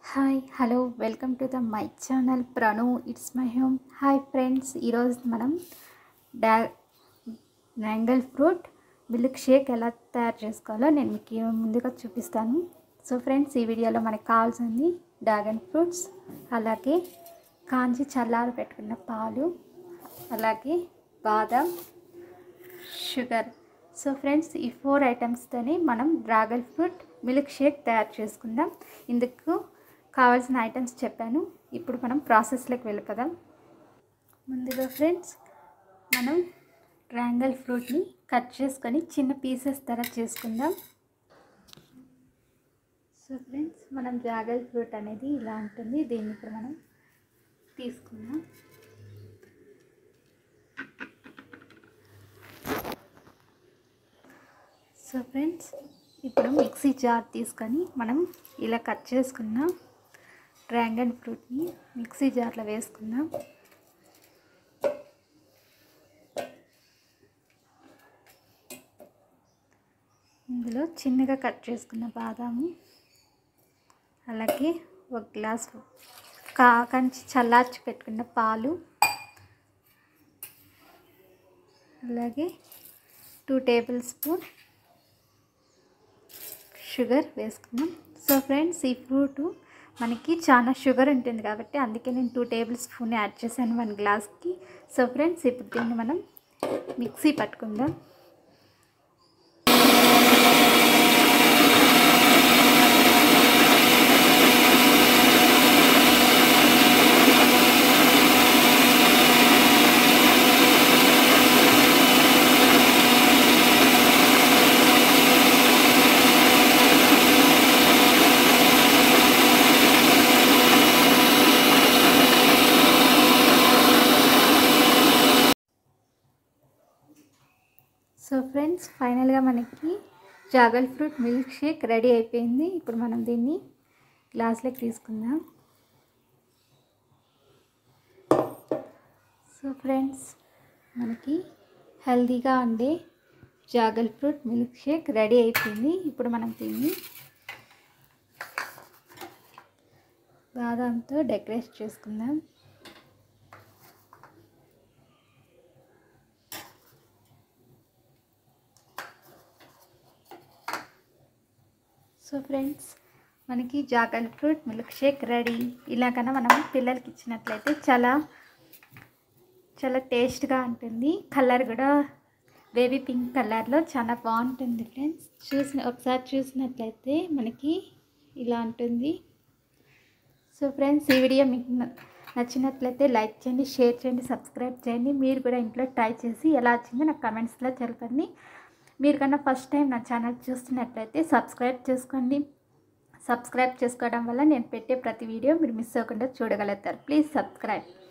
hi hello welcome to the my channel Pranu it's my home hi friends ఈరోజు మనం డా మ్యాంగల్ fruit milk shake ఎలా తయారు చేసుకోవాలో నేను మీకు ముందుగా చూపిస్తాను సో ఫ్రెండ్స్ ఈ వీడియోలో మనకు కావాల్సింది డ్రాగన్ ఫ్రూట్స్ అలాగే కాంచి చల్లారి పెట్టుకున్న పాలు అలాగే బాదం షుగర్ సో ఫ్రెండ్స్ ఈ ఫోర్ ఐటమ్స్తోనే మనం డ్రాగన్ ఫ్రూట్ మిల్క్ షేక్ తయారు చేసుకుందాం ఇందుకు కావాల్సిన ఐటమ్స్ చెప్పాను ఇప్పుడు మనం ప్రాసెస్లోకి వెళ్ళిపోదాం ముందుగా ఫ్రెండ్స్ మనం డ్రాగన్ ఫ్రూట్ని కట్ చేసుకొని చిన్న పీసెస్ తర చేసుకుందాం సో ఫ్రెండ్స్ మనం డ్రాగన్ ఫ్రూట్ అనేది ఇలా ఉంటుంది దీన్ని ఇప్పుడు మనం తీసుకుందాం సో ఫ్రెండ్స్ ఇప్పుడు మిక్సీ జార్ తీసుకొని మనం ఇలా కట్ చేసుకున్న డ్రాగన్ ఫ్రూట్ని మిక్సీ జార్లో వేసుకుందాం ఇందులో చిన్నగా కట్ చేసుకున్న బాదాము అలాగే ఒక గ్లాస్ కా కంచి చల్లార్చి పెట్టుకున్న పాలు అలాగే టూ టేబుల్ స్పూన్ షుగర్ వేసుకున్నాం సో ఫ్రెండ్స్ ఈ ఫ్రూట్ మనకి చాలా షుగర్ ఉంటుంది కాబట్టి అందుకే నేను టూ టేబుల్ స్పూన్ యాడ్ చేశాను వన్ గ్లాస్కి సో ఫ్రెండ్స్ ఇప్పుడు దీన్ని మనం మిక్సీ పట్టుకుందాం సో ఫ్రెండ్స్ ఫైనల్గా మనకి జాగల్ ఫ్రూట్ మిల్క్ షేక్ రెడీ అయిపోయింది ఇప్పుడు మనం దీన్ని గ్లాస్లోకి తీసుకుందాం సో ఫ్రెండ్స్ మనకి హెల్తీగా ఉండే జాగల్ ఫ్రూట్ మిల్క్ షేక్ రెడీ అయిపోయింది ఇప్పుడు మనం దీన్ని బాదంతో డెకరేట్ చేసుకుందాం సో ఫ్రెండ్స్ మనకి జాగల్ ఫ్రూట్ మిల్క్ షేక్ రెడీ ఇలాగన్నా మనం పిల్లలకి ఇచ్చినట్లయితే చాలా చాలా టేస్ట్గా ఉంటుంది కలర్ కూడా బేబీ పింక్ కలర్లో చాలా బాగుంటుంది ఫ్రెండ్స్ చూసిన ఒకసారి చూసినట్లయితే మనకి ఇలా ఉంటుంది సో ఫ్రెండ్స్ ఈ వీడియో మీకు నచ్చినట్లయితే లైక్ చేయండి షేర్ చేయండి సబ్స్క్రైబ్ చేయండి మీరు కూడా ఇంట్లో ట్రై చేసి ఎలా వచ్చిందో నాకు కమెంట్స్లో తెలపండి మీరు కన్నా ఫస్ట్ టైం నా ఛానల్ చూస్తున్నట్లయితే సబ్స్క్రైబ్ చేసుకోండి సబ్స్క్రైబ్ చేసుకోవడం వల్ల నేను పెట్టే ప్రతి వీడియో మీరు మిస్ అవ్వకుండా చూడగలుగుతారు ప్లీజ్ సబ్స్క్రైబ్